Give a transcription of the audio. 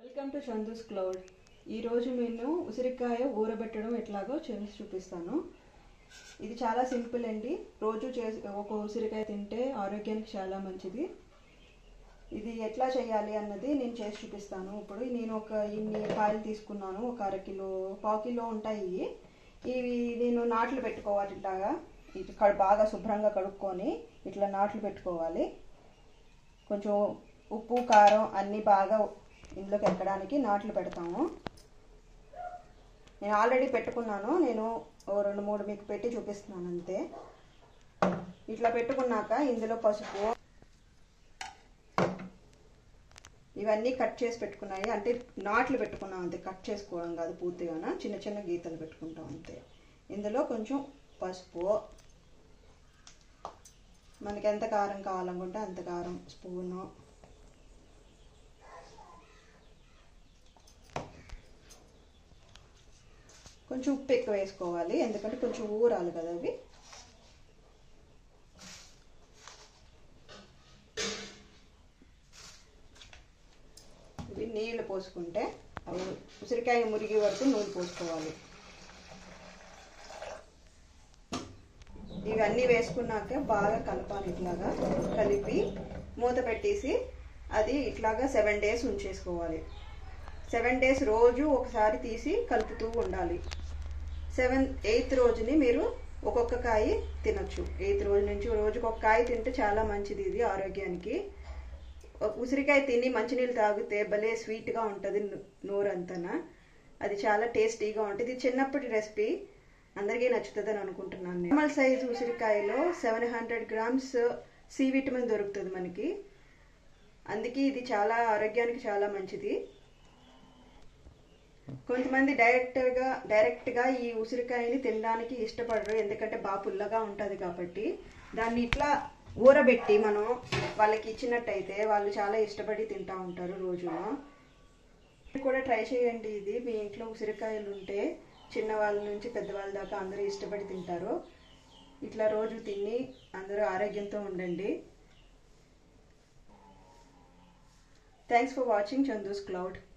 welcome to Chandu's cloud ఈరోజు నేను ఉసిరికాయ ఊరబెట్టడం ఎట్లాగో చేసి చూపిస్తాను ఇది చాలా సింపుల్ అండి రోజు చేసి ఒక ఉసిరికాయ తింటే ఆరోగ్యానికి చాలా మంచిది ఇది ఎట్లా చేయాలి అన్నది నేను చేసి చూపిస్తాను ఇప్పుడు నేను ఒక ఇన్ని కాయలు తీసుకున్నాను ఒక అర కిలో పావు కిలో ఉంటాయి ఇవి నేను నాట్లు పెట్టుకోవాలి ఇట్లాగా ఇటు కడు- బాగా శుభ్రంగా కడుక్కొని ఇట్లా నాట్లు పెట్టుకోవాలి కొంచెం ఉప్పు కారం అన్నీ బాగా ఇందులోకి ఎక్కడానికి నాట్లు పెడతాము నేను ఆల్రెడీ పెట్టుకున్నాను నేను ఓ రెండు మూడు మీకు పెట్టి చూపిస్తున్నాను అంతే ఇట్లా పెట్టుకున్నాక ఇందులో పసుపు ఇవన్నీ కట్ చేసి పెట్టుకున్నాయి అంటే నాట్లు పెట్టుకున్నాం అంతే కట్ చేసుకోవడం కాదు పూర్తిగా చిన్న చిన్న గీతలు పెట్టుకుంటాం అంతే ఇందులో కొంచెం పసుపు మనకి ఎంత కారం కావాలనుకుంటే అంత కారం స్పూను కొంచెం ఉప్పు ఎక్కువ వేసుకోవాలి ఎందుకంటే కొంచెం ఊరాలి కదా అవి ఇవి నీళ్ళు పోసుకుంటే అవి ఉసిరికాయ మురిగి వరకు నూనె పోసుకోవాలి ఇవన్నీ వేసుకున్నాక బాగా కలపాలి ఇట్లాగా కలిపి మూత పెట్టేసి అది ఇట్లాగా సెవెన్ డేస్ ఉంచేసుకోవాలి సెవెన్ డేస్ రోజు ఒకసారి తీసి కలుపుతూ ఉండాలి సెవెన్ ఎయిత్ రోజుని మీరు ఒక్కొక్క కాయ తినొచ్చు ఎయిత్ రోజు నుంచి రోజుకి ఒక కాయ తింటే చాలా మంచిది ఇది ఆరోగ్యానికి ఉసిరికాయ తిని మంచినీళ్ళు తాగితే భలే స్వీట్గా ఉంటుంది నోరంతనా అది చాలా టేస్టీగా ఉంటుంది ఇది చిన్నప్పటి రెసిపీ అందరికీ నచ్చుతుందని అనుకుంటున్నాను నేను నార్మల్ సైజు ఉసిరికాయలో seven hundred grams C vitamin దొరుకుతుంది మనకి అందుకే ఇది చాలా ఆరోగ్యానికి చాలా మంచిది కొంతమంది డైరెక్ట్గా డైరెక్ట్గా ఈ ఉసిరికాయని తినడానికి ఇష్టపడరు ఎందుకంటే బాగా పుల్లగా ఉంటుంది కాబట్టి దాన్ని ఇట్లా ఊరబెట్టి మనం వాళ్ళకి ఇచ్చినట్టయితే వాళ్ళు చాలా ఇష్టపడి తింటా ఉంటారు రోజున మీరు కూడా ట్రై చేయండి ఇది మీ ఇంట్లో ఉసిరికాయలు ఉంటే చిన్నవాళ్ళ నుంచి పెద్దవాళ్ళ దాకా అందరూ ఇష్టపడి తింటారు ఇట్లా రోజు తిని అందరూ ఆరోగ్యంతో ఉండండి thanks for watching Chandu's cloud